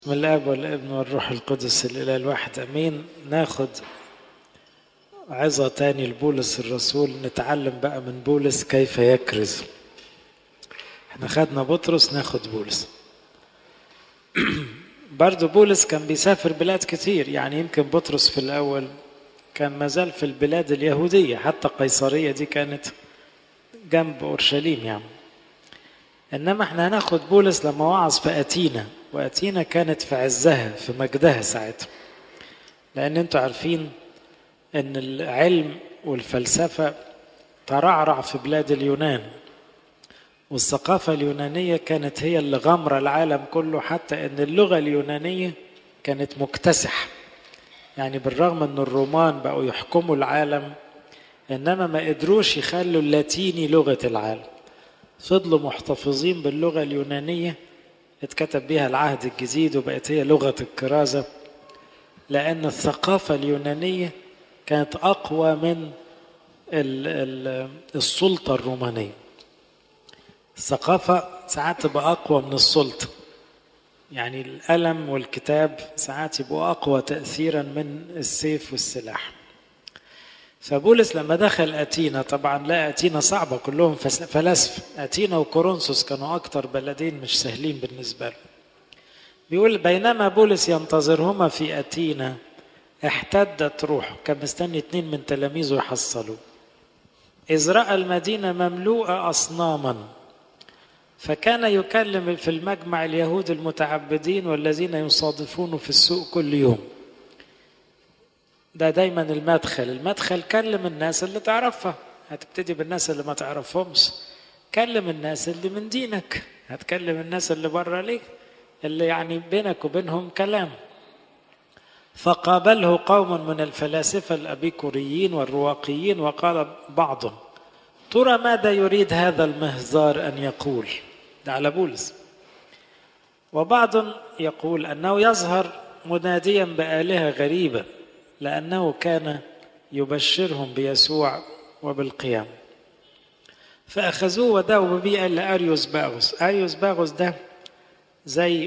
بسم الاب والابن والروح القدس الاله الواحد امين ناخد عظة تاني لبولس الرسول نتعلم بقى من بولس كيف يكرز احنا خدنا بطرس ناخد بولس برضو بولس كان بيسافر بلاد كتير يعني يمكن بطرس في الاول كان مازال في البلاد اليهودية حتى قيصرية دي كانت جنب اورشليم يعني انما احنا هناخد بولس لما وعظ في اتينا واتينا كانت في عزها في مجدها ساعتها لان انتوا عارفين ان العلم والفلسفه ترعرع في بلاد اليونان والثقافه اليونانيه كانت هي اللي غمره العالم كله حتى ان اللغه اليونانيه كانت مكتسحه يعني بالرغم ان الرومان بقوا يحكموا العالم انما ما قدروش يخلوا اللاتيني لغه العالم فضلوا محتفظين باللغه اليونانيه اتكتب بها العهد الجديد وبقت هي لغة الكرازة لأن الثقافة اليونانية كانت أقوى من السلطة الرومانية الثقافة ساعات تبقى أقوى من السلطة يعني القلم والكتاب ساعات يبقوا أقوى تأثيرا من السيف والسلاح فبولس لما دخل أتينا طبعا لا أتينا صعبة كلهم فلاسفة أتينا وكورنثوس كانوا أكتر بلدين مش سهلين بالنسبة له بيقول بينما بولس ينتظرهما في أتينا احتدت روحه كان مستني اتنين من تلاميذه يحصلوا إذ رأى المدينة مملوءة أصناما فكان يكلم في المجمع اليهود المتعبدين والذين يصادفونه في السوق كل يوم ده دايما المدخل المدخل كلم الناس اللي تعرفها هتبتدي بالناس اللي ما تعرفهمش كلم الناس اللي من دينك هتكلم الناس اللي بره ليه اللي يعني بينك وبينهم كلام فقابله قوم من الفلاسفة الأبيكوريين والرواقيين وقال بعضهم ترى ماذا يريد هذا المهزار أن يقول ده على بولس وبعض يقول أنه يظهر مناديا بآلهة غريبة لأنه كان يبشرهم بيسوع وبالقيام فأخذوه وداوا به إلى أريوس باغوس أريوس باغوس ده زي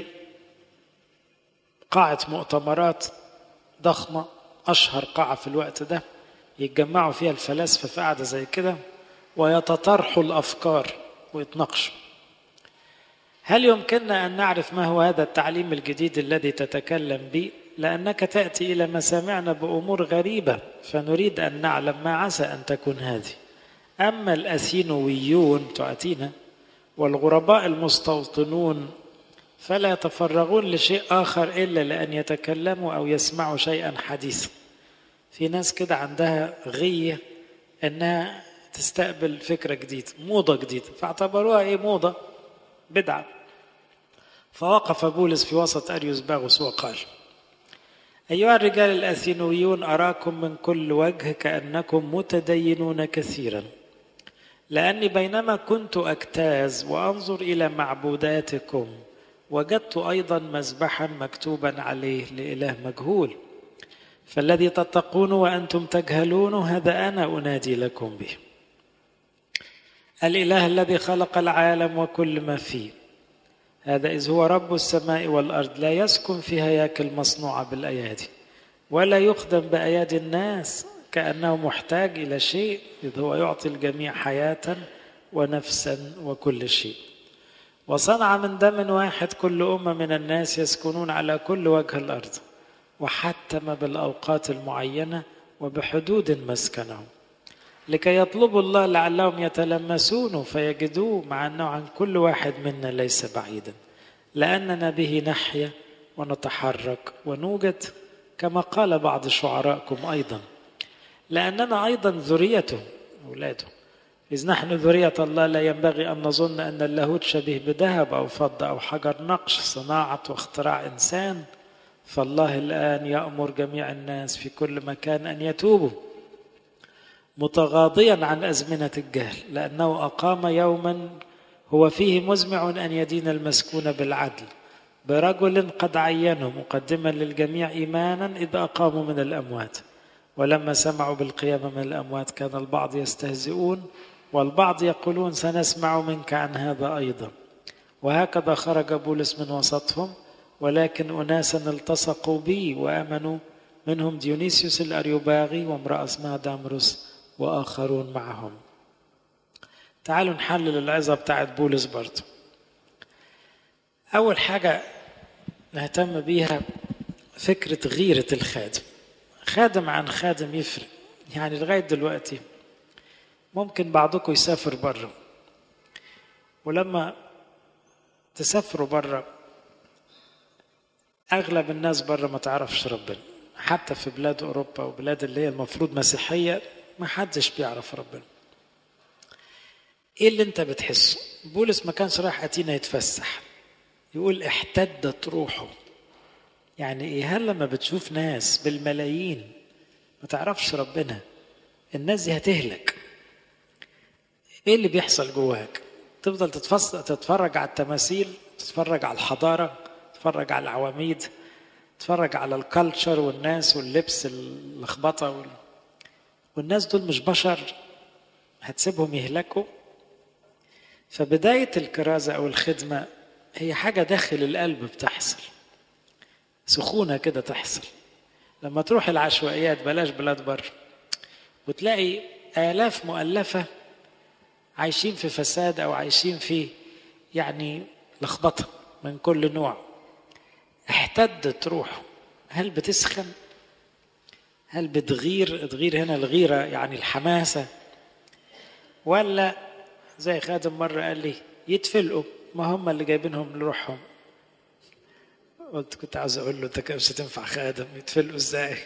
قاعة مؤتمرات ضخمة أشهر قاعة في الوقت ده يتجمعوا فيها الفلاسفة في قاعدة زي كده ويتطرحوا الأفكار ويتناقشوا هل يمكننا أن نعرف ما هو هذا التعليم الجديد الذي تتكلم به لأنك تأتي إلى مسامعنا بأمور غريبة فنريد أن نعلم ما عسى أن تكون هذه أما الأثينويون تأتينا والغرباء المستوطنون فلا يتفرغون لشيء آخر إلا لأن يتكلموا أو يسمعوا شيئا حديثا في ناس كده عندها غية أنها تستقبل فكرة جديدة موضة جديدة فاعتبروها إيه موضة بدعة فوقف بولس في وسط أريوس باغوس وقال أيها الرجال الأثينويون أراكم من كل وجه كأنكم متدينون كثيرا لأني بينما كنت أجتاز وأنظر إلى معبوداتكم وجدت أيضا مذبحا مكتوبا عليه لإله مجهول فالذي تتقون وأنتم تجهلون هذا أنا أنادي لكم به الإله الذي خلق العالم وكل ما فيه هذا إذ هو رب السماء والأرض لا يسكن في هياكل مصنوعة بالأيادي ولا يخدم بأيادي الناس كأنه محتاج إلى شيء إذ هو يعطي الجميع حياة ونفسا وكل شيء وصنع من دم واحد كل أمة من الناس يسكنون على كل وجه الأرض وحتم بالأوقات المعينة وبحدود مسكنهم لكي يطلبوا الله لعلهم يتلمسونه فيجدوه مع أنه عن كل واحد منا ليس بعيدا لأننا به نحيا ونتحرك ونوجد كما قال بعض شعراءكم أيضا لأننا أيضا ذريته أولاده إذ نحن ذرية الله لا ينبغي أن نظن أن اللاهوت شبيه بذهب أو فضة أو حجر نقش صناعة واختراع إنسان فالله الآن يأمر جميع الناس في كل مكان أن يتوبوا متغاضيا عن أزمنة الجهل لأنه أقام يوما هو فيه مزمع أن يدين المسكون بالعدل برجل قد عينه مقدما للجميع إيمانا إذ أقاموا من الأموات ولما سمعوا بالقيامة من الأموات كان البعض يستهزئون والبعض يقولون سنسمع منك عن هذا أيضا وهكذا خرج بولس من وسطهم ولكن أناسا التصقوا بي وآمنوا منهم ديونيسيوس الأريوباغي وامرأة اسمها دامروس وآخرون معهم تعالوا نحلل العظة بتاعت بولس برضه أول حاجة نهتم بيها فكرة غيرة الخادم خادم عن خادم يفرق يعني لغاية دلوقتي ممكن بعضكم يسافر بره ولما تسافروا بره أغلب الناس بره ما تعرفش ربنا حتى في بلاد أوروبا وبلاد اللي هي المفروض مسيحية ما حدش بيعرف ربنا ايه اللي انت بتحسه بولس ما كانش رايح اتينا يتفسح يقول احتدت روحه يعني ايه هل لما بتشوف ناس بالملايين ما تعرفش ربنا الناس دي هتهلك ايه اللي بيحصل جواك تفضل تتفصل تتفرج على التماثيل تتفرج على الحضارة تتفرج على العواميد تتفرج على الكالتشر والناس واللبس اللخبطة وال... والناس دول مش بشر هتسيبهم يهلكوا فبداية الكرازة أو الخدمة هي حاجة داخل القلب بتحصل سخونة كده تحصل لما تروح العشوائيات بلاش بلاد بره وتلاقي آلاف مؤلفة عايشين في فساد أو عايشين في يعني لخبطة من كل نوع احتدت روحه هل بتسخن هل بتغير تغير هنا الغيرة يعني الحماسة ولا زي خادم مرة قال لي يتفلقوا ما هم اللي جايبينهم لروحهم قلت كنت عاوز اقول له انت مش هتنفع خادم يتفلقوا ازاي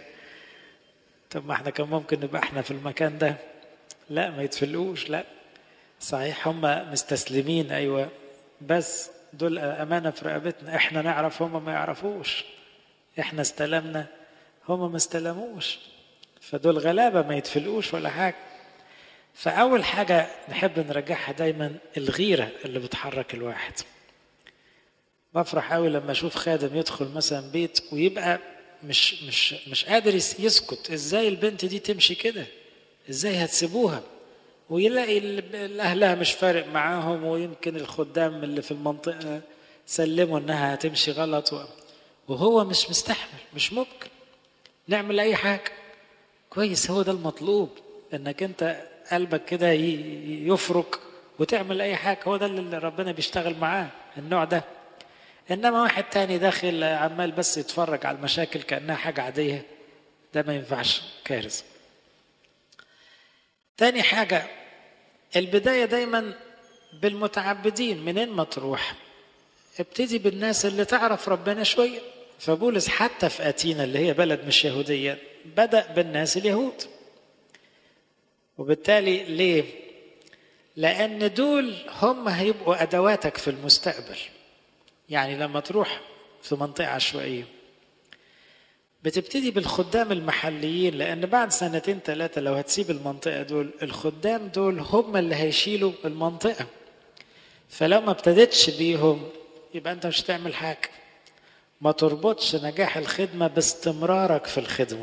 طب ما احنا كان ممكن نبقى احنا في المكان ده لا ما يتفلقوش لا صحيح هم مستسلمين ايوه بس دول امانه في رقبتنا احنا نعرف هم ما يعرفوش احنا استلمنا هم ما استلموش فدول غلابه ما يتفلقوش ولا حاجه فأول حاجة نحب نرجعها دايما الغيرة اللي بتحرك الواحد بفرح قوي لما أشوف خادم يدخل مثلا بيت ويبقى مش مش مش قادر يسكت ازاي البنت دي تمشي كده ازاي هتسيبوها ويلاقي اهلها مش فارق معاهم ويمكن الخدام اللي في المنطقه سلموا انها هتمشي غلط وهو مش مستحمل مش ممكن نعمل اي حاجه كويس هو ده المطلوب انك انت قلبك كده يفرك وتعمل اي حاجه هو ده اللي ربنا بيشتغل معاه النوع ده انما واحد تاني داخل عمال بس يتفرج على المشاكل كانها حاجه عاديه ده ما ينفعش كارثه تاني حاجه البدايه دايما بالمتعبدين منين ما تروح ابتدي بالناس اللي تعرف ربنا شويه فبولس حتى في اتينا اللي هي بلد مش يهوديه بدا بالناس اليهود وبالتالي ليه؟ لأن دول هم هيبقوا أدواتك في المستقبل. يعني لما تروح في منطقة عشوائية بتبتدي بالخدام المحليين لأن بعد سنتين ثلاثة لو هتسيب المنطقة دول الخدام دول هم اللي هيشيلوا المنطقة. فلو ما ابتدتش بيهم يبقى أنت مش هتعمل حاجة. ما تربطش نجاح الخدمة باستمرارك في الخدمة.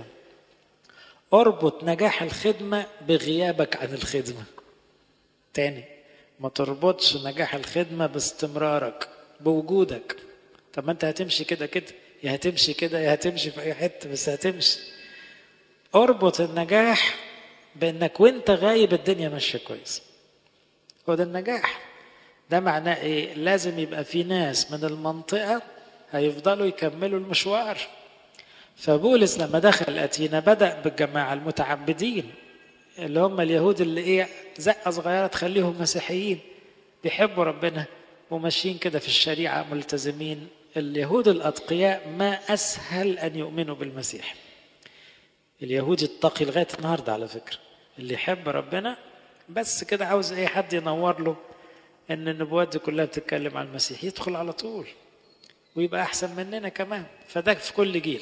اربط نجاح الخدمة بغيابك عن الخدمة تاني ما تربطش نجاح الخدمة باستمرارك بوجودك طب ما انت هتمشي كده كده يا هتمشي كده يا هتمشي في اي حتة بس هتمشي اربط النجاح بانك وانت غايب الدنيا ماشية كويس هو ده النجاح ده معناه ايه لازم يبقى في ناس من المنطقة هيفضلوا يكملوا المشوار فبولس لما دخل أتينا بدأ بالجماعة المتعبدين اللي هم اليهود اللي إيه زقة صغيرة تخليهم مسيحيين بيحبوا ربنا وماشيين كده في الشريعة ملتزمين اليهود الأتقياء ما أسهل أن يؤمنوا بالمسيح اليهودي التقي لغاية النهاردة على فكرة اللي يحب ربنا بس كده عاوز أي حد ينور له إن النبوات دي كلها بتتكلم عن المسيح يدخل على طول ويبقى أحسن مننا كمان فده في كل جيل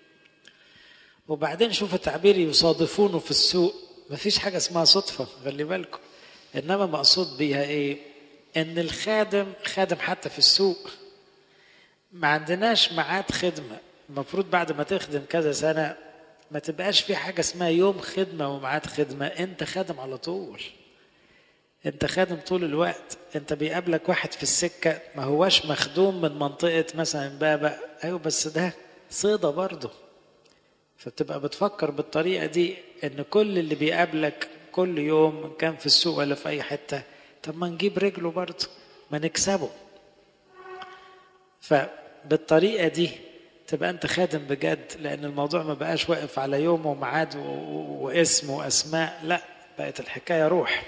وبعدين شوف التعبير يصادفونه في السوق مفيش حاجة اسمها صدفة خلي بالكم إنما مقصود بيها إيه إن الخادم خادم حتى في السوق ما عندناش ميعاد خدمة المفروض بعد ما تخدم كذا سنة ما تبقاش في حاجة اسمها يوم خدمة وميعاد خدمة أنت خادم على طول انت خادم طول الوقت انت بيقابلك واحد في السكة ما هواش مخدوم من منطقة مثلا بابا ايوه بس ده صيدة برضه فبتبقى بتفكر بالطريقة دي ان كل اللي بيقابلك كل يوم كان في السوق ولا في اي حتة طب ما نجيب رجله برضه ما نكسبه فبالطريقة دي تبقى انت خادم بجد لان الموضوع ما بقاش واقف على يوم وميعاد واسم واسماء لا بقت الحكاية روح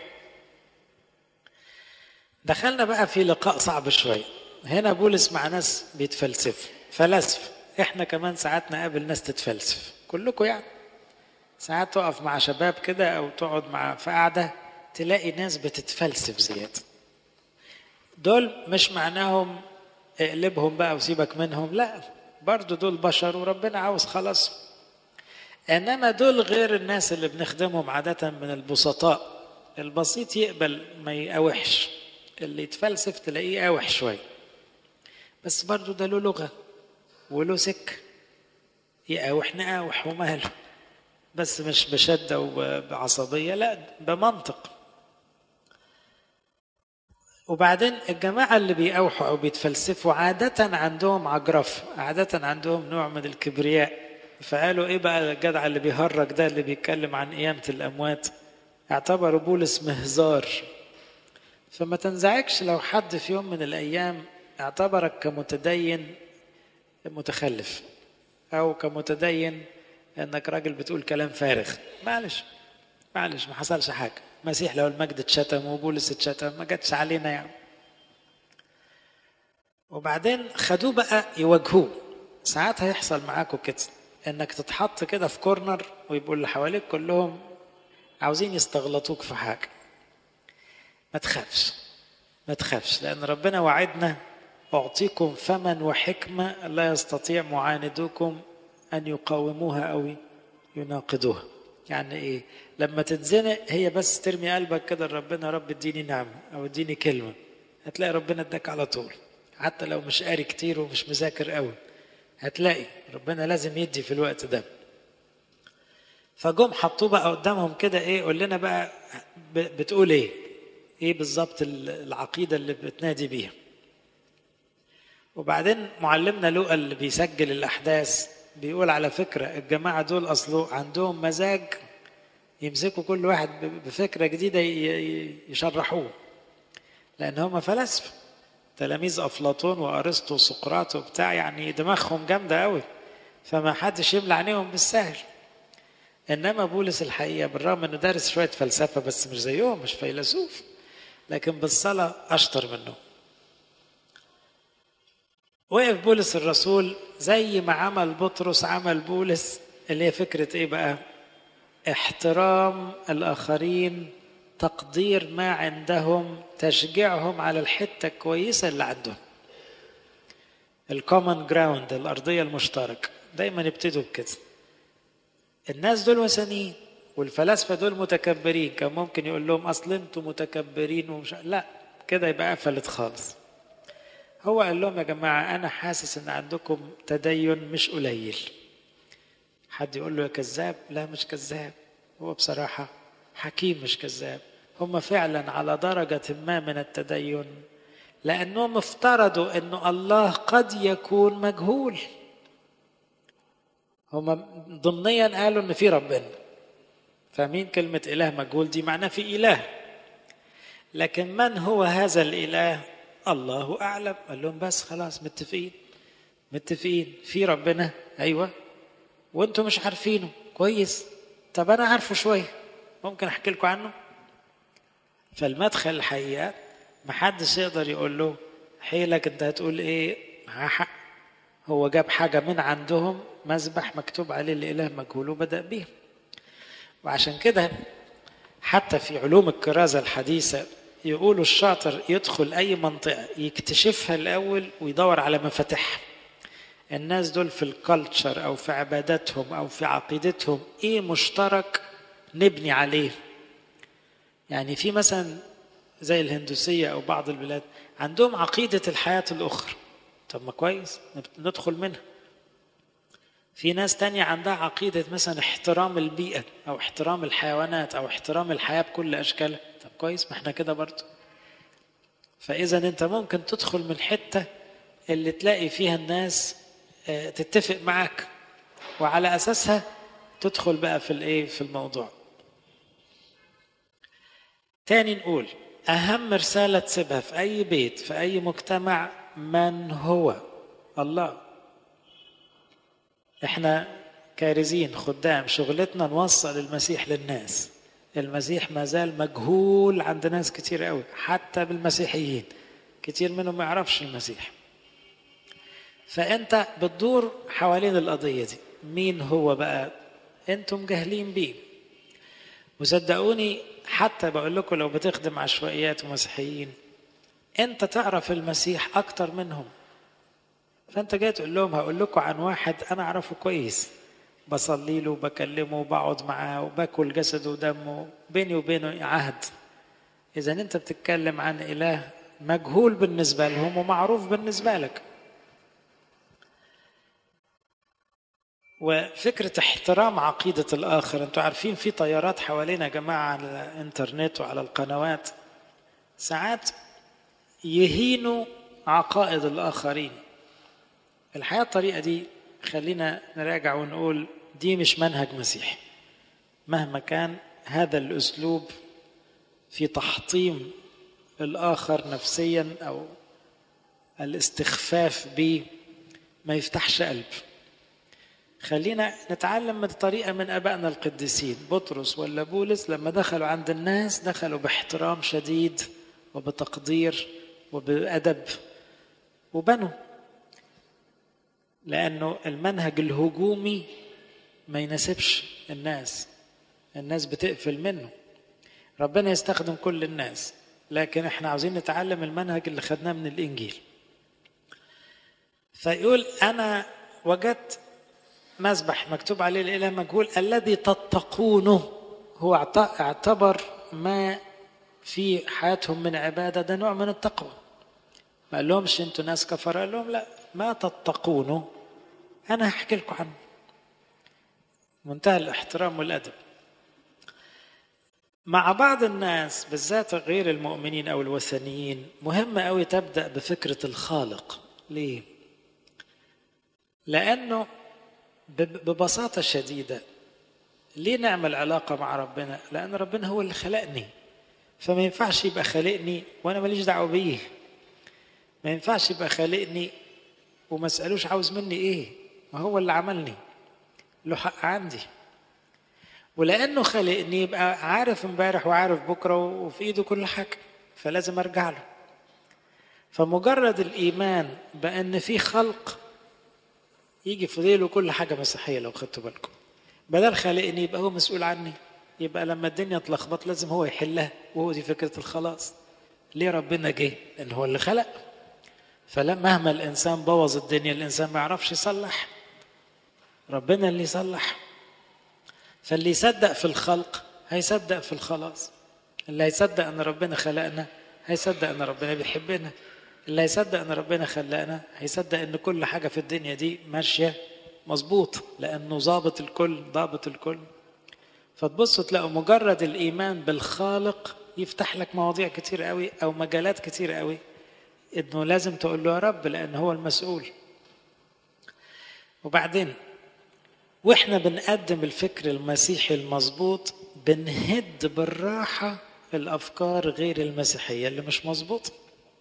دخلنا بقى في لقاء صعب شوية هنا بولس مع ناس بيتفلسفوا فلاسفة احنا كمان ساعات نقابل ناس تتفلسف كلكم يعني ساعات تقف مع شباب كده او تقعد مع في قعدة تلاقي ناس بتتفلسف زيادة دول مش معناهم اقلبهم بقى وسيبك منهم لا برضو دول بشر وربنا عاوز خلاص انما دول غير الناس اللي بنخدمهم عادة من البسطاء البسيط يقبل ما يقاوحش اللي يتفلسف تلاقيه قاوح شوية بس برضو ده له لغة وله سك يقاوح نقاوح وماله بس مش بشدة وبعصبية لا بمنطق وبعدين الجماعة اللي بيقاوحوا أو بيتفلسفوا عادة عندهم عجرف عادة عندهم نوع من الكبرياء فقالوا إيه بقى الجدع اللي بيهرج ده اللي بيتكلم عن قيامة الأموات اعتبروا بولس مهزار فما تنزعجش لو حد في يوم من الأيام اعتبرك كمتدين متخلف أو كمتدين انك راجل بتقول كلام فارغ معلش معلش ما حصلش حاجه المسيح لو المجد اتشتم وبولس اتشتم ما جاتش علينا يعني وبعدين خدوه بقى يواجهوه ساعات هيحصل معاكم كده انك تتحط كده في كورنر ويبقوا اللي حواليك كلهم عاوزين يستغلطوك في حاجه ما تخافش ما تخافش لان ربنا وعدنا اعطيكم فما وحكمه لا يستطيع معاندوكم أن يقاوموها أو يناقضوها يعني إيه لما تتزنق هي بس ترمي قلبك كده لربنا رب اديني نعمة أو اديني كلمة هتلاقي ربنا اداك على طول حتى لو مش قاري كتير ومش مذاكر قوي هتلاقي ربنا لازم يدي في الوقت ده فجم حطوه بقى قدامهم كده ايه قول لنا بقى بتقول ايه ايه بالظبط العقيده اللي بتنادي بيها وبعدين معلمنا لوقا اللي بيسجل الاحداث بيقول على فكرة الجماعة دول أصله عندهم مزاج يمسكوا كل واحد بفكرة جديدة يشرحوه لأن هم فلاسفة تلاميذ أفلاطون وأرسطو وسقراط وبتاع يعني دماغهم جامدة قوي فما حدش يملى عينيهم بالسهل إنما بولس الحقيقة بالرغم إنه دارس شوية فلسفة بس مش زيهم مش فيلسوف لكن بالصلاة أشطر منه وقف بولس الرسول زي ما عمل بطرس عمل بولس اللي هي فكرة ايه بقى احترام الاخرين تقدير ما عندهم تشجيعهم على الحتة الكويسة اللي عندهم الكومن جراوند الأرضية المشتركة دايما يبتدوا بكده الناس دول وثنيين والفلاسفة دول متكبرين كان ممكن يقول لهم أصل أنتم متكبرين ومش لا كده يبقى قفلت خالص هو قال لهم يا جماعة أنا حاسس إن عندكم تدين مش قليل حد يقول له يا كذاب لا مش كذاب هو بصراحة حكيم مش كذاب هم فعلا على درجة ما من التدين لأنهم افترضوا أن الله قد يكون مجهول هم ضمنيا قالوا أن في ربنا فاهمين كلمة إله مجهول دي معناه في إله لكن من هو هذا الإله الله أعلم قال لهم بس خلاص متفقين متفقين في ربنا أيوة وانتم مش عارفينه كويس طب أنا عارفه شوية ممكن أحكي لكم عنه فالمدخل الحقيقة محدش يقدر يقول له حيلك انت هتقول ايه معاه حق هو جاب حاجة من عندهم مذبح مكتوب عليه الإله مجهول وبدأ بيه وعشان كده حتى في علوم الكرازة الحديثة يقولوا الشاطر يدخل أي منطقة يكتشفها الأول ويدور على مفاتيحها الناس دول في الكالتشر أو في عباداتهم أو في عقيدتهم إيه مشترك نبني عليه يعني في مثلا زي الهندوسية أو بعض البلاد عندهم عقيدة الحياة الأخرى طب ما كويس ندخل منها في ناس تانية عندها عقيدة مثلا احترام البيئة أو احترام الحيوانات أو احترام الحياة بكل أشكالها طب كويس ما احنا كده برضه فاذا انت ممكن تدخل من الحته اللي تلاقي فيها الناس تتفق معاك وعلى اساسها تدخل بقى في الايه في الموضوع تاني نقول اهم رساله تسيبها في اي بيت في اي مجتمع من هو الله احنا كارزين خدام شغلتنا نوصل المسيح للناس المسيح ما زال مجهول عند ناس كتير قوي حتى بالمسيحيين كتير منهم ما يعرفش المسيح فانت بتدور حوالين القضيه دي مين هو بقى انتم جاهلين بيه وصدقوني حتى بقول لكم لو بتخدم عشوائيات ومسيحيين انت تعرف المسيح اكتر منهم فانت جاي تقول لهم هقول لكم عن واحد انا اعرفه كويس بصلي له وبكلمه وبقعد معاه وباكل جسده ودمه بيني وبينه عهد اذا انت بتتكلم عن اله مجهول بالنسبه لهم ومعروف بالنسبه لك وفكرة احترام عقيدة الآخر أنتوا عارفين في طيارات حوالينا يا جماعة على الإنترنت وعلى القنوات ساعات يهينوا عقائد الآخرين الحقيقة الطريقة دي خلينا نراجع ونقول دي مش منهج مسيحي مهما كان هذا الأسلوب في تحطيم الآخر نفسيا أو الاستخفاف به ما يفتحش قلب خلينا نتعلم من طريقة من أبائنا القديسين بطرس ولا بولس لما دخلوا عند الناس دخلوا باحترام شديد وبتقدير وبأدب وبنوا لأنه المنهج الهجومي ما يناسبش الناس الناس بتقفل منه ربنا يستخدم كل الناس لكن احنا عاوزين نتعلم المنهج اللي خدناه من الإنجيل فيقول أنا وجدت مسبح مكتوب عليه الإله مجهول الذي تتقونه هو اعتبر ما في حياتهم من عبادة ده نوع من التقوى ما قال لهمش انتوا ناس كفر قال لهم لا ما تتقونه أنا هحكي لكم عنه منتهى الاحترام والأدب مع بعض الناس بالذات غير المؤمنين أو الوثنيين مهم أوي تبدأ بفكرة الخالق ليه؟ لأنه ببساطة شديدة ليه نعمل علاقة مع ربنا؟ لأن ربنا هو اللي خلقني فما ينفعش يبقى خالقني وأنا ماليش دعوة بيه ما ينفعش يبقى خالقني وما اسألوش عاوز مني إيه؟ ما هو اللي عملني له حق عندي ولأنه خلقني يبقى عارف امبارح وعارف بكرة وفي إيده كل حاجة فلازم أرجع له فمجرد الإيمان بأن في خلق يجي في ذيله كل حاجة مسيحية لو خدتوا بالكم بدل خالقني يبقى هو مسؤول عني يبقى لما الدنيا تلخبط لازم هو يحلها وهو دي فكرة الخلاص ليه ربنا جه لأن هو اللي خلق فلما الإنسان بوظ الدنيا الإنسان ما يعرفش يصلح ربنا اللي يصلح فاللي يصدق في الخلق هيصدق في الخلاص اللي هيصدق ان ربنا خلقنا هيصدق ان ربنا بيحبنا اللي هيصدق ان ربنا خلقنا هيصدق ان كل حاجه في الدنيا دي ماشيه مظبوط لانه ضابط الكل ضابط الكل فتبصوا تلاقوا مجرد الايمان بالخالق يفتح لك مواضيع كتير قوي او مجالات كتير قوي انه لازم تقول له يا رب لان هو المسؤول وبعدين واحنا بنقدم الفكر المسيحي المظبوط بنهد بالراحه الافكار غير المسيحيه اللي مش مظبوطه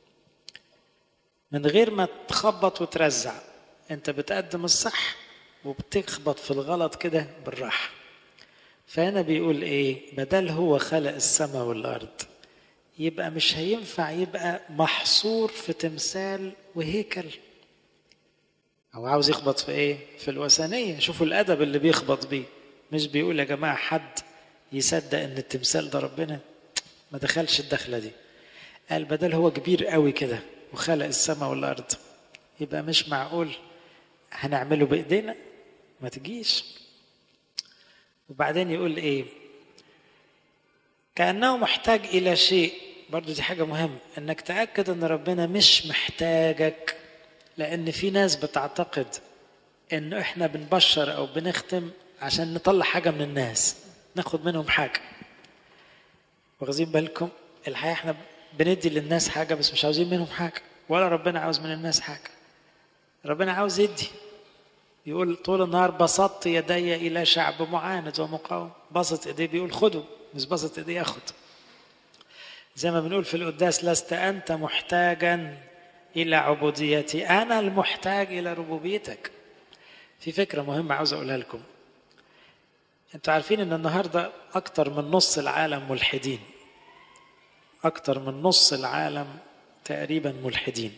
من غير ما تخبط وترزع انت بتقدم الصح وبتخبط في الغلط كده بالراحه فهنا بيقول ايه بدل هو خلق السماء والارض يبقى مش هينفع يبقى محصور في تمثال وهيكل هو عاوز يخبط في ايه في الوثنيه شوفوا الادب اللي بيخبط بيه مش بيقول يا جماعه حد يصدق ان التمثال ده ربنا ما دخلش الدخله دي قال بدل هو كبير قوي كده وخلق السماء والارض يبقى مش معقول هنعمله بايدينا ما تجيش وبعدين يقول ايه كانه محتاج الى شيء برضو دي حاجه مهمه انك تاكد ان ربنا مش محتاجك لان في ناس بتعتقد انه احنا بنبشر او بنختم عشان نطلع حاجه من الناس ناخد منهم حاجه واخدين بالكم الحقيقة احنا بندي للناس حاجة بس مش عاوزين منهم حاجة ولا ربنا عاوز من الناس حاجة ربنا عاوز يدي يقول طول النهار بسطت يدي إلى شعب معاند ومقاوم بسط إيديه بيقول خدوا مش بسط إيديه ياخد زي ما بنقول في القداس لست أنت محتاجا إلى عبوديتي أنا المحتاج إلى ربوبيتك في فكرة مهمة عاوز أقولها لكم أنتوا عارفين أن النهاردة أكتر من نص العالم ملحدين أكتر من نص العالم تقريبا ملحدين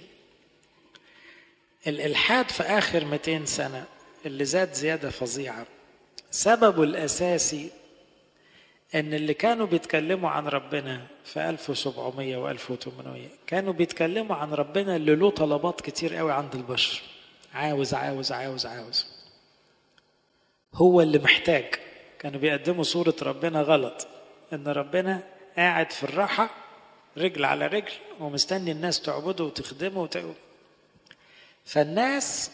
الإلحاد في آخر 200 سنة اللي زاد زيادة فظيعة سببه الأساسي ان اللي كانوا بيتكلموا عن ربنا في 1700 و 1800 كانوا بيتكلموا عن ربنا اللي له طلبات كتير قوي عند البشر عاوز عاوز عاوز عاوز هو اللي محتاج كانوا بيقدموا صورة ربنا غلط ان ربنا قاعد في الراحة رجل على رجل ومستني الناس تعبده وتخدمه وت... فالناس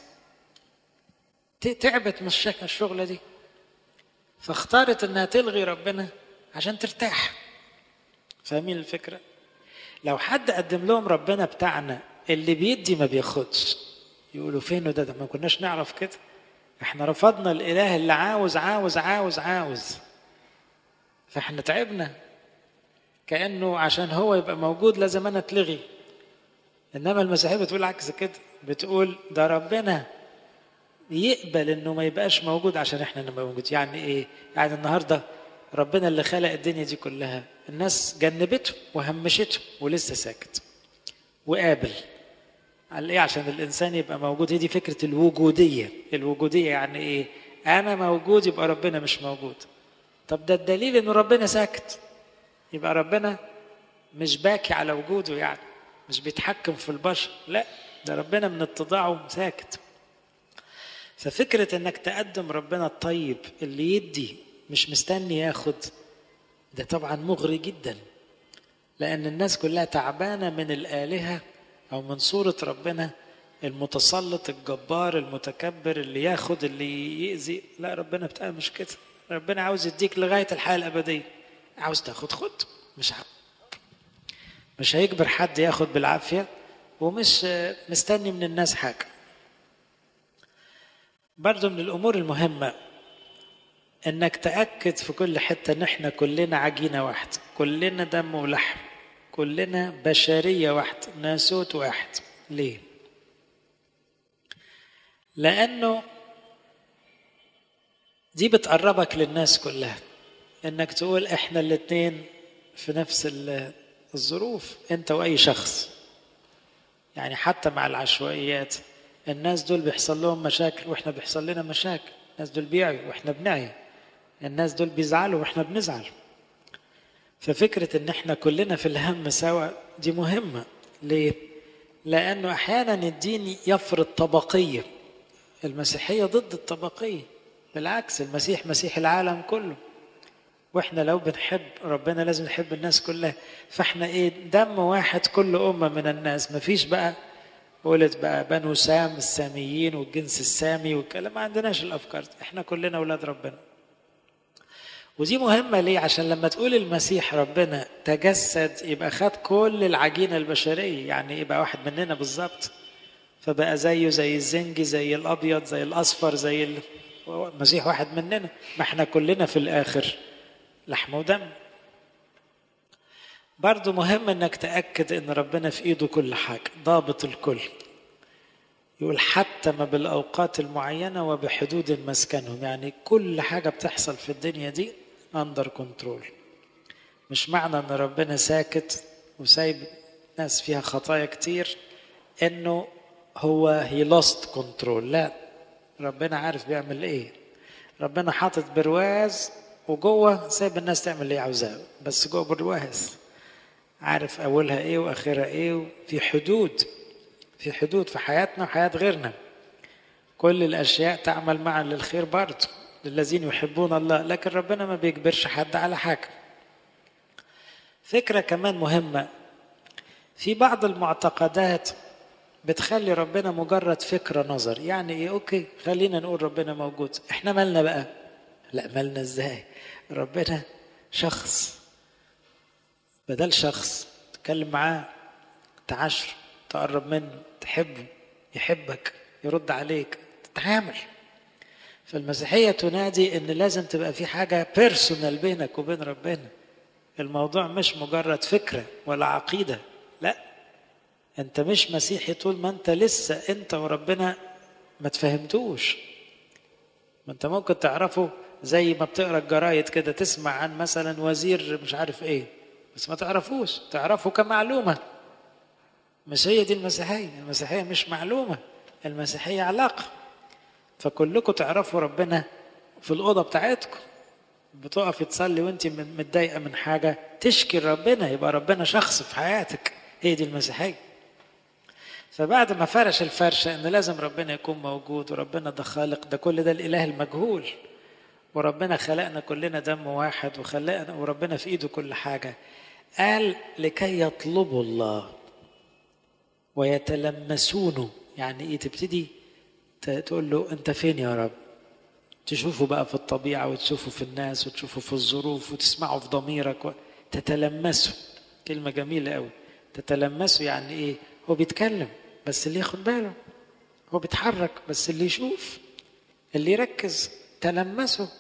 تعبت من الشغلة دي فاختارت انها تلغي ربنا عشان ترتاح فاهمين الفكرة لو حد قدم لهم ربنا بتاعنا اللي بيدي ما بياخدش يقولوا فين ده, ده ما كناش نعرف كده احنا رفضنا الاله اللي عاوز عاوز عاوز عاوز فاحنا تعبنا كانه عشان هو يبقى موجود لازم انا اتلغي انما المسيحيه بتقول عكس كده بتقول ده ربنا يقبل انه ما يبقاش موجود عشان احنا نبقى موجود يعني ايه يعني النهارده ربنا اللي خلق الدنيا دي كلها الناس جنبته وهمشته ولسه ساكت وقابل قال ايه عشان الانسان يبقى موجود هي دي فكره الوجوديه الوجوديه يعني ايه انا موجود يبقى ربنا مش موجود طب ده الدليل انه ربنا ساكت يبقى ربنا مش باكي على وجوده يعني مش بيتحكم في البشر لا ده ربنا من اتضاعه ساكت ففكرة انك تقدم ربنا الطيب اللي يدي مش مستني ياخد ده طبعا مغري جدا لان الناس كلها تعبانة من الآلهة او من صورة ربنا المتسلط الجبار المتكبر اللي ياخد اللي يأذي لا ربنا بتاع مش كده ربنا عاوز يديك لغاية الحياة الأبدية عاوز تاخد خد مش ع... مش هيجبر حد ياخد بالعافية ومش مستني من الناس حاجة برضو من الأمور المهمة إنك تأكد في كل حتة إن إحنا كلنا عجينة واحدة كلنا دم ولحم كلنا بشرية واحدة ناسوت واحد ليه؟ لأنه دي بتقربك للناس كلها إنك تقول إحنا الاتنين في نفس الظروف أنت وأي شخص يعني حتى مع العشوائيات الناس دول بيحصل لهم مشاكل واحنا بيحصل لنا مشاكل الناس دول بيعيوا واحنا بنعي الناس دول بيزعلوا واحنا بنزعل ففكرة ان احنا كلنا في الهم سوا دي مهمة ليه؟ لانه احيانا الدين يفرض طبقية المسيحية ضد الطبقية بالعكس المسيح مسيح العالم كله واحنا لو بنحب ربنا لازم نحب الناس كلها فاحنا ايه دم واحد كل امه من الناس مفيش بقى قلت بقى بنو سام الساميين والجنس السامي والكلام ما عندناش الافكار دي احنا كلنا اولاد ربنا ودي مهمة ليه؟ عشان لما تقول المسيح ربنا تجسد يبقى خد كل العجينة البشرية يعني يبقى واحد مننا بالظبط فبقى زيه زي الزنجي زي الأبيض زي الأصفر زي ال... المسيح واحد مننا ما احنا كلنا في الآخر لحم ودم برضو مهم انك تأكد ان ربنا في ايده كل حاجة ضابط الكل يقول حتى ما بالأوقات المعينة وبحدود مسكنهم يعني كل حاجة بتحصل في الدنيا دي أندر كنترول مش معنى أن ربنا ساكت وسايب ناس فيها خطايا كتير أنه هو هي lost كنترول لا ربنا عارف بيعمل إيه ربنا حاطط برواز وجوه سايب الناس تعمل اللي عاوزاه بس جوه برواز عارف أولها إيه وآخرها إيه وفي حدود في حدود في حياتنا وحياة غيرنا كل الأشياء تعمل معا للخير برضه للذين يحبون الله لكن ربنا ما بيجبرش حد على حاجة فكرة كمان مهمة في بعض المعتقدات بتخلي ربنا مجرد فكرة نظر يعني ايه اوكي خلينا نقول ربنا موجود احنا مالنا بقى لا مالنا ازاي ربنا شخص بدل شخص تتكلم معاه تعاشره تقرب منه تحبه يحبك يرد عليك تتعامل فالمسيحية تنادي ان لازم تبقى في حاجة بيرسونال بينك وبين ربنا الموضوع مش مجرد فكرة ولا عقيدة لا انت مش مسيحي طول ما انت لسه انت وربنا ما تفهمتوش ما انت ممكن تعرفه زي ما بتقرا الجرايد كده تسمع عن مثلا وزير مش عارف ايه بس ما تعرفوش تعرفه كمعلومه مش هي دي المسيحيه المسيحيه مش معلومه المسيحيه علاقه فكلكم تعرفوا ربنا في الاوضه بتاعتكم بتقف تصلي وانت متضايقه من حاجه تشكي ربنا يبقى ربنا شخص في حياتك هي دي المسيحيه فبعد ما فرش الفرشة إن لازم ربنا يكون موجود وربنا ده خالق ده كل ده الإله المجهول وربنا خلقنا كلنا دم واحد وخلقنا وربنا في إيده كل حاجة قال لكي يطلبوا الله ويتلمسونه يعني إيه تبتدي تقول له أنت فين يا رب تشوفه بقى في الطبيعة وتشوفه في الناس وتشوفه في الظروف وتسمعه في ضميرك و... تتلمسه كلمة جميلة قوي تتلمسه يعني إيه هو بيتكلم بس اللي ياخد باله هو بيتحرك بس اللي يشوف اللي يركز تلمسه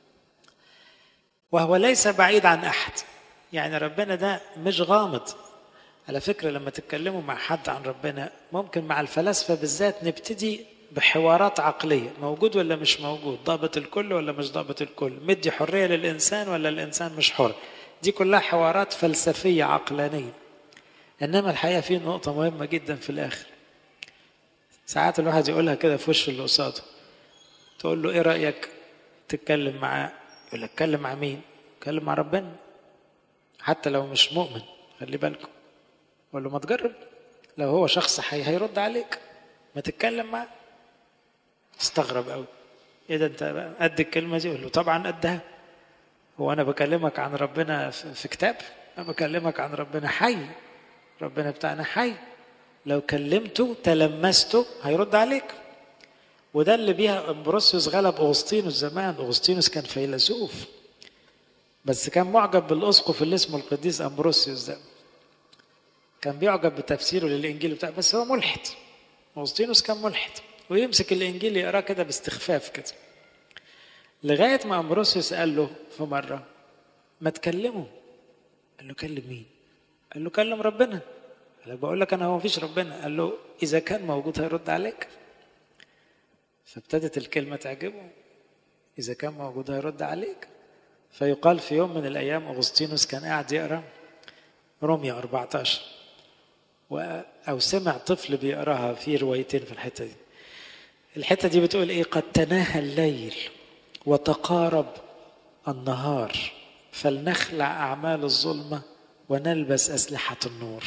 وهو ليس بعيد عن احد يعني ربنا ده مش غامض على فكره لما تتكلموا مع حد عن ربنا ممكن مع الفلاسفه بالذات نبتدي بحوارات عقليه موجود ولا مش موجود ضابط الكل ولا مش ضابط الكل مدي حريه للانسان ولا الانسان مش حر دي كلها حوارات فلسفيه عقلانيه انما الحقيقه في نقطه مهمه جدا في الاخر ساعات الواحد يقولها كده في وش اللي قصاده تقول له ايه رايك تتكلم معاه يقول لك اتكلم مع مين اتكلم مع ربنا حتى لو مش مؤمن خلي بالكم قول له ما تجرب لو هو شخص حي هيرد عليك ما تتكلم معاه استغرب قوي ايه ده انت قد الكلمه دي يقول له طبعا قدها هو انا بكلمك عن ربنا في كتاب انا بكلمك عن ربنا حي ربنا بتاعنا حي لو كلمته تلمسته هيرد عليك وده اللي بيها امبروسيوس غلب اغسطينوس زمان اغسطينوس كان فيلسوف بس كان معجب بالاسقف اللي اسمه القديس امبروسيوس ده كان بيعجب بتفسيره للانجيل بتاعه بس هو ملحد اغسطينوس كان ملحد ويمسك الانجيل يقراه كده باستخفاف كده لغايه ما امبروسيوس قال له في مره ما تكلمه قال له كلم مين قال له كلم ربنا قال له بقول لك انا هو مفيش ربنا قال له اذا كان موجود هيرد عليك فابتدت الكلمه تعجبه اذا كان موجود هيرد عليك فيقال في يوم من الايام اغسطينوس كان قاعد يقرا روميا 14 و او سمع طفل بيقراها في روايتين في الحته دي الحته دي بتقول ايه قد تناهى الليل وتقارب النهار فلنخلع اعمال الظلمه ونلبس أسلحة النور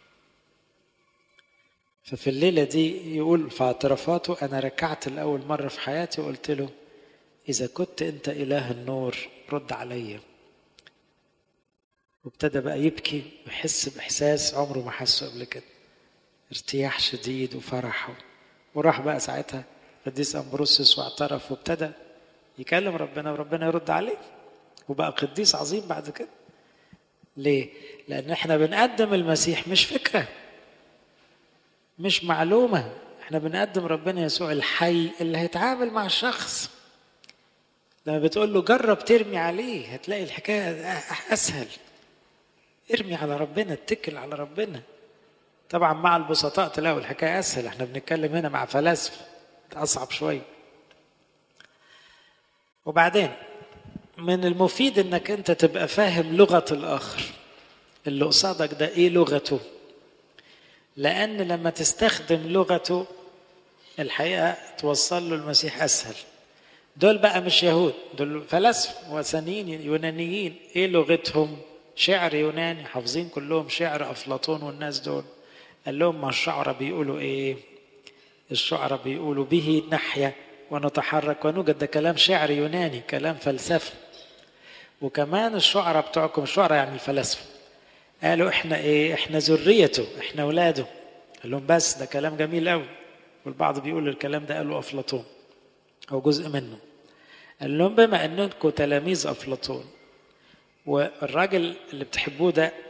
ففي الليلة دي يقول في اعترافاته أنا ركعت لأول مرة في حياتي وقلت له إذا كنت أنت إله النور رد عليا وابتدى بقى يبكي ويحس بإحساس عمره ما حسه قبل كده ارتياح شديد وفرح وراح بقى ساعتها قديس أمبروسيوس واعترف وابتدى يكلم ربنا وربنا يرد عليه وبقى قديس عظيم بعد كده ليه؟ لأن احنا بنقدم المسيح مش فكرة مش معلومة احنا بنقدم ربنا يسوع الحي اللي هيتعامل مع الشخص لما بتقول له جرب ترمي عليه هتلاقي الحكاية أسهل ارمي على ربنا اتكل على ربنا طبعا مع البسطاء تلاقوا الحكاية أسهل احنا بنتكلم هنا مع فلاسفة أصعب شوية وبعدين من المفيد انك انت تبقى فاهم لغة الآخر اللي قصادك ده ايه لغته لأن لما تستخدم لغته الحقيقة توصل له المسيح أسهل دول بقى مش يهود دول فلاسفة وثنيين يونانيين ايه لغتهم شعر يوناني حافظين كلهم شعر أفلاطون والناس دول قال لهم ما الشعراء بيقولوا ايه الشعراء بيقولوا به نحيا ونتحرك ونوجد ده كلام شعر يوناني كلام فلسفي وكمان الشعراء بتوعكم الشعراء يعني الفلاسفه قالوا احنا ايه احنا ذريته احنا اولاده قال لهم بس ده كلام جميل قوي والبعض بيقول الكلام ده قاله افلاطون او جزء منه قال لهم بما انكم تلاميذ افلاطون والراجل اللي بتحبوه ده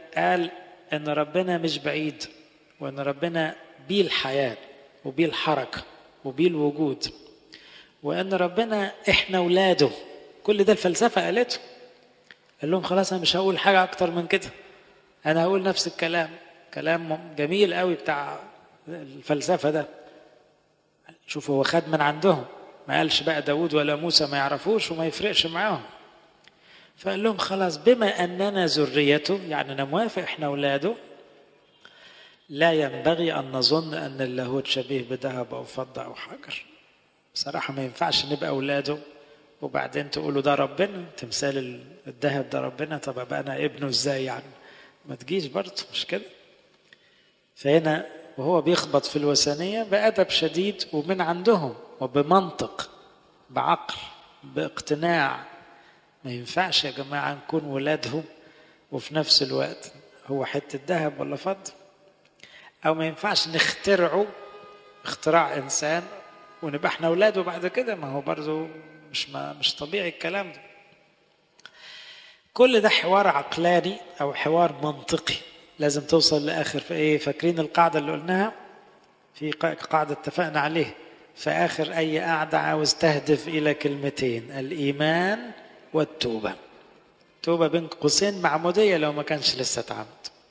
قال ان ربنا مش بعيد وان ربنا بيه الحياه وبيه الحركه وبيه الوجود وان ربنا احنا ولاده كل ده الفلسفه قالته قال لهم خلاص انا مش هقول حاجه اكتر من كده انا هقول نفس الكلام كلام جميل قوي بتاع الفلسفه ده شوفوا هو خد من عندهم ما قالش بقى داود ولا موسى ما يعرفوش وما يفرقش معاهم فقال لهم خلاص بما اننا ذريته يعني انا موافق احنا اولاده لا ينبغي ان نظن ان اللاهوت شبيه بذهب او فضه او حجر بصراحه ما ينفعش نبقى اولاده وبعدين تقولوا ده ربنا تمثال الذهب ده ربنا طب ابقى انا ابنه ازاي يعني ما تجيش برضه مش كده فهنا وهو بيخبط في الوثنية بأدب شديد ومن عندهم وبمنطق بعقل باقتناع ما ينفعش يا جماعة نكون ولادهم وفي نفس الوقت هو حتة ذهب ولا فضة أو ما ينفعش نخترعه اختراع إنسان ونبقى احنا أولاده بعد كده ما هو برضه مش ما مش طبيعي الكلام ده كل ده حوار عقلاني أو حوار منطقي لازم توصل لاخر في ايه فاكرين القاعده اللي قلناها في قاعده اتفقنا عليه في اخر اي قاعده عاوز تهدف الى كلمتين الايمان والتوبه توبه بين قوسين معموديه لو ما كانش لسه اتعمد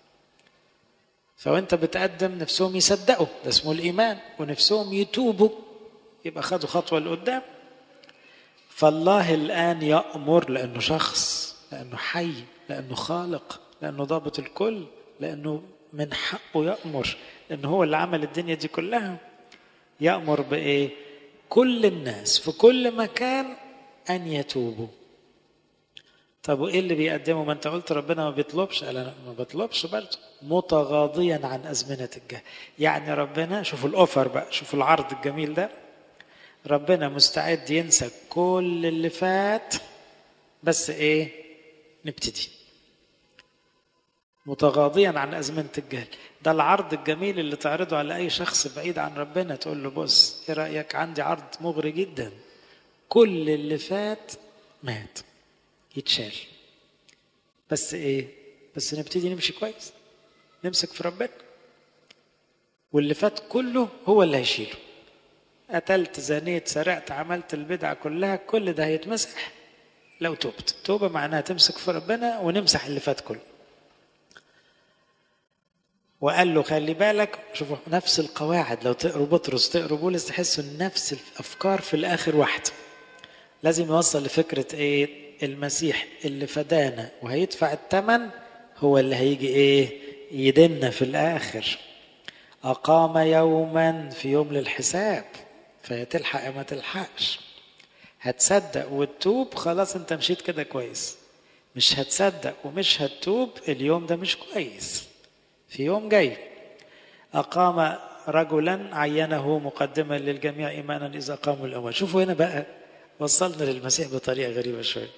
فوانت بتقدم نفسهم يصدقوا ده اسمه الايمان ونفسهم يتوبوا يبقى خدوا خطوه لقدام فالله الان يامر لانه شخص لانه حي لانه خالق لانه ضابط الكل لانه من حقه يامر لان هو اللي عمل الدنيا دي كلها يامر بايه كل الناس في كل مكان ان يتوبوا طب وايه اللي بيقدمه ما انت قلت ربنا ما بيطلبش قال انا ما بطلبش برضه متغاضيا عن ازمنه الجهل يعني ربنا شوفوا الاوفر بقى شوفوا العرض الجميل ده ربنا مستعد ينسى كل اللي فات بس ايه نبتدي متغاضيا عن أزمنة الجهل ده العرض الجميل اللي تعرضه على أي شخص بعيد عن ربنا تقول له بص إيه رأيك عندي عرض مغري جدا كل اللي فات مات يتشال بس إيه بس نبتدي نمشي كويس نمسك في ربنا واللي فات كله هو اللي هيشيله قتلت زنيت سرقت عملت البدعة كلها كل ده هيتمسح لو تبت توبة معناها تمسك في ربنا ونمسح اللي فات كله وقال له خلي بالك شوفوا نفس القواعد لو تقروا بطرس تقروا بولس تحسوا ان نفس الافكار في الاخر واحده لازم يوصل لفكره ايه المسيح اللي فدانا وهيدفع الثمن هو اللي هيجي ايه يدنا في الاخر اقام يوما في يوم للحساب فيا تلحق يا ما تلحقش هتصدق وتتوب خلاص انت مشيت كده كويس مش هتصدق ومش هتتوب اليوم ده مش كويس في يوم جاي أقام رجلا عينه مقدما للجميع إيمانا إذا قاموا الأموات شوفوا هنا بقى وصلنا للمسيح بطريقة غريبة شوية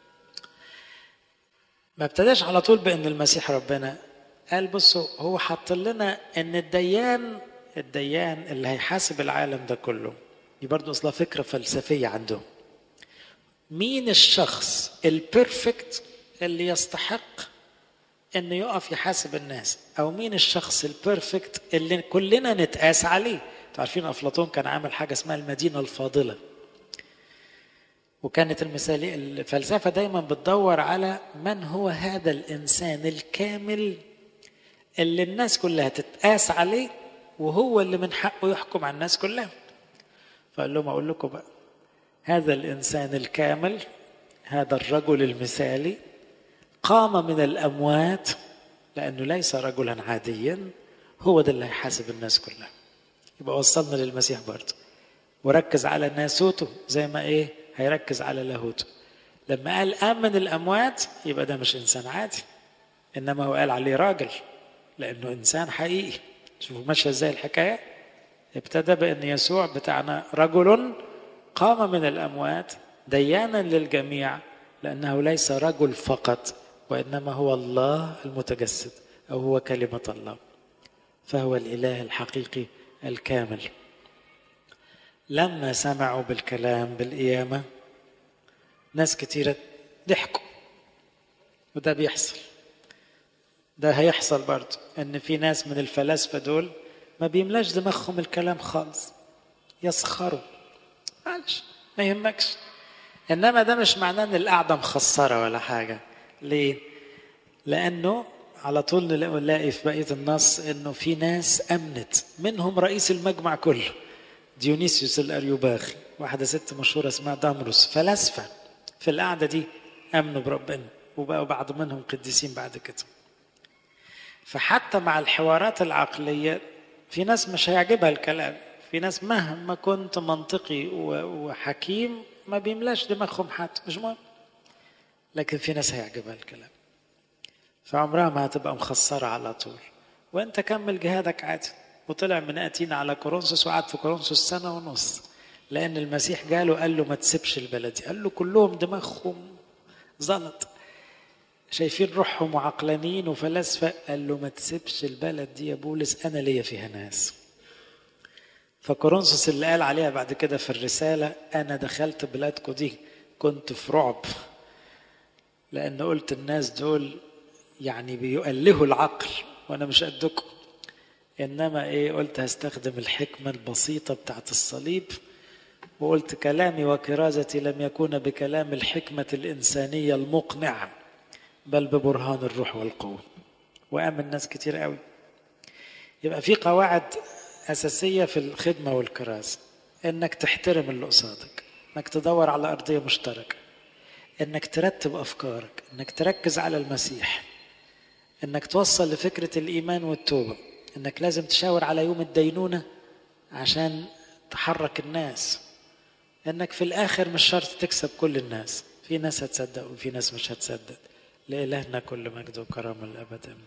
ما ابتداش على طول بأن المسيح ربنا قال بصوا هو حط لنا أن الديان الديان اللي هيحاسب العالم ده كله دي برضه أصلا فكرة فلسفية عندهم مين الشخص البرفكت اللي يستحق انه يقف يحاسب الناس او مين الشخص البيرفكت اللي كلنا نتقاس عليه عارفين افلاطون كان عامل حاجه اسمها المدينه الفاضله وكانت المثالية الفلسفة دايما بتدور على من هو هذا الإنسان الكامل اللي الناس كلها تتقاس عليه وهو اللي من حقه يحكم على الناس كلها فقال لهم أقول لكم بقى هذا الإنسان الكامل هذا الرجل المثالي قام من الأموات لأنه ليس رجلا عاديا هو ده اللي هيحاسب الناس كلها يبقى وصلنا للمسيح برضه وركز على ناسوته زي ما ايه هيركز على لاهوته لما قال قام من الاموات يبقى ده مش انسان عادي انما هو قال عليه راجل لانه انسان حقيقي شوفوا ماشيه ازاي الحكايه ابتدى بان يسوع بتاعنا رجل قام من الاموات ديانا للجميع لانه ليس رجل فقط وانما هو الله المتجسد او هو كلمه الله فهو الاله الحقيقي الكامل لما سمعوا بالكلام بالقيامة ناس كتيرة ضحكوا وده بيحصل ده هيحصل برضه ان في ناس من الفلاسفه دول ما بيملاش دماغهم الكلام خالص يسخروا معلش ما يهمكش انما ده مش معناه ان القعده مخسره ولا حاجه ليه لانه على طول نلاقي في بقيه النص انه في ناس امنت منهم رئيس المجمع كله ديونيسيوس الاريوباخي واحده ست مشهوره اسمها دامروس فلاسفه في القعده دي امنوا بربنا وبقوا بعض منهم قديسين بعد كده فحتى مع الحوارات العقليه في ناس مش هيعجبها الكلام في ناس مهما كنت منطقي وحكيم ما بيملاش دماغهم حتى مش مهم لكن في ناس هيعجبها الكلام فعمرها ما هتبقى مخسرة على طول وانت كمل جهادك عادي وطلع من اتينا على كورنثوس وقعد في كورنثوس سنة ونص لأن المسيح جاله قال له ما تسيبش البلد دي قال له كلهم دماغهم زلط شايفين روحهم وعقلانيين وفلاسفة قال له ما تسيبش البلد دي يا بولس أنا ليا فيها ناس فكورنثوس اللي قال عليها بعد كده في الرسالة أنا دخلت بلادكم دي كنت في رعب لأن قلت الناس دول يعني بيؤلهوا العقل وأنا مش قدكم إنما إيه قلت هستخدم الحكمة البسيطة بتاعت الصليب وقلت كلامي وكرازتي لم يكون بكلام الحكمة الإنسانية المقنعة بل ببرهان الروح والقوة وآمن ناس كتير قوي يبقى في قواعد أساسية في الخدمة والكرازة إنك تحترم اللي قصادك إنك تدور على أرضية مشتركة إنك ترتب أفكارك إنك تركز على المسيح إنك توصل لفكرة الإيمان والتوبة إنك لازم تشاور على يوم الدينونة عشان تحرك الناس إنك في الآخر مش شرط تكسب كل الناس في ناس هتصدق وفي ناس مش هتصدق لإلهنا كل مجد وكرامة الأبد